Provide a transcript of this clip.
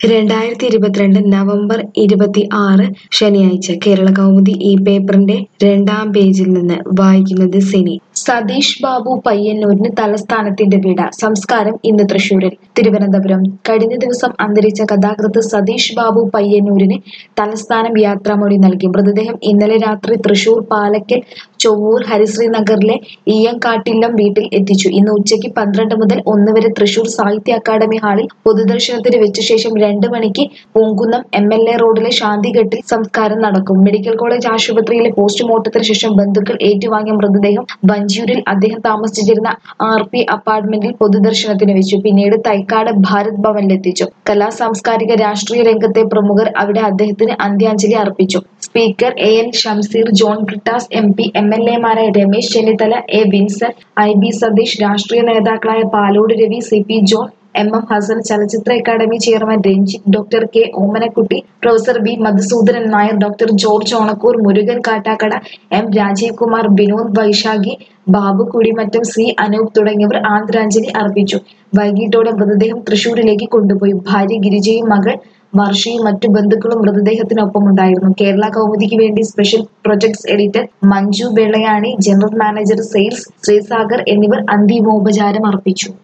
രണ്ടായിരത്തി ഇരുപത്തിരണ്ട് നവംബർ ഇരുപത്തി ആറ് ശനിയാഴ്ച കേരള കൗമുദി ഈ പേപ്പറിന്റെ രണ്ടാം പേജിൽ നിന്ന് വായിക്കുന്നത് സിനി സതീഷ് ബാബു പയ്യന്നൂരിന് തലസ്ഥാനത്തിന്റെ വിട സംസ്കാരം ഇന്ന് തൃശൂരിൽ തിരുവനന്തപുരം കഴിഞ്ഞ ദിവസം അന്തരിച്ച കഥാകൃത്ത് സതീഷ് ബാബു പയ്യന്നൂരിന് തലസ്ഥാനം യാത്രാമൊഴി നൽകി മൃതദേഹം ഇന്നലെ രാത്രി തൃശൂർ പാലക്കൽ ചൊവ്വൂർ ഹരിശ്രീ നഗറിലെ ഈയങ്കാട്ടില്ലം വീട്ടിൽ എത്തിച്ചു ഇന്ന് ഉച്ചയ്ക്ക് പന്ത്രണ്ട് മുതൽ ഒന്ന് വരെ തൃശൂർ സാഹിത്യ അക്കാദമി ഹാളിൽ പൊതുദർശനത്തിന് വെച്ച ശേഷം രണ്ട് മണിക്ക് പൂങ്കുന്നം എം എൽ എ റോഡിലെ ശാന്തിഘട്ടിൽ സംസ്കാരം നടക്കും മെഡിക്കൽ കോളേജ് ആശുപത്രിയിലെ പോസ്റ്റ്മോർട്ടത്തിന് ശേഷം ബന്ധുക്കൾ ഏറ്റുവാങ്ങിയ മൃതദേഹം വഞ്ചിയൂരിൽ അദ്ദേഹം താമസിച്ചിരുന്ന ആർ പി അപ്പാർട്ട്മെന്റിൽ പൊതുദർശനത്തിന് വെച്ചു പിന്നീട് തൈക്കാട് ഭാരത് ഭവനിലെത്തിച്ചു കലാ സാംസ്കാരിക രാഷ്ട്രീയ രംഗത്തെ പ്രമുഖർ അവിടെ അദ്ദേഹത്തിന് അന്ത്യാഞ്ജലി അർപ്പിച്ചു speaker A N Shamseer John Brittas M P M L എമാരായ Ramesh Chennithala A Vincent I B Satheesh രാഷ്ട്രീയ നേതാക്കളായ Palode Ravi C P John M M Hassan ചലച്ചിത്ര academy chairman Ranjith doctor K Omanakutty professor B Madhusoodanan Nair doctor George Onakkoor Murukan Kattakada M Rajeev Kumar Vinod Vaishakhi Babu Kudimattom C Anoop തുടങ്ങിയവർ ആദരാഞ്ജലി അർപ്പിച്ചു വൈകിട്ടോടെ മൃതദേഹം തൃശൂരിലേക്ക് കൊണ്ടുപോയി ഭാര്യ ഗിരിജയും മകൾ വർഷയും മറ്റു ബന്ധുക്കളും മൃതദേഹത്തിനൊപ്പം ഉണ്ടായിരുന്നു കേരള കൗമുദിക്ക് വേണ്ടി special projects editor Manju Vellayani general manager sales Sreesagar എന്നിവർ അന്തിമോപചാരം അർപ്പിച്ചു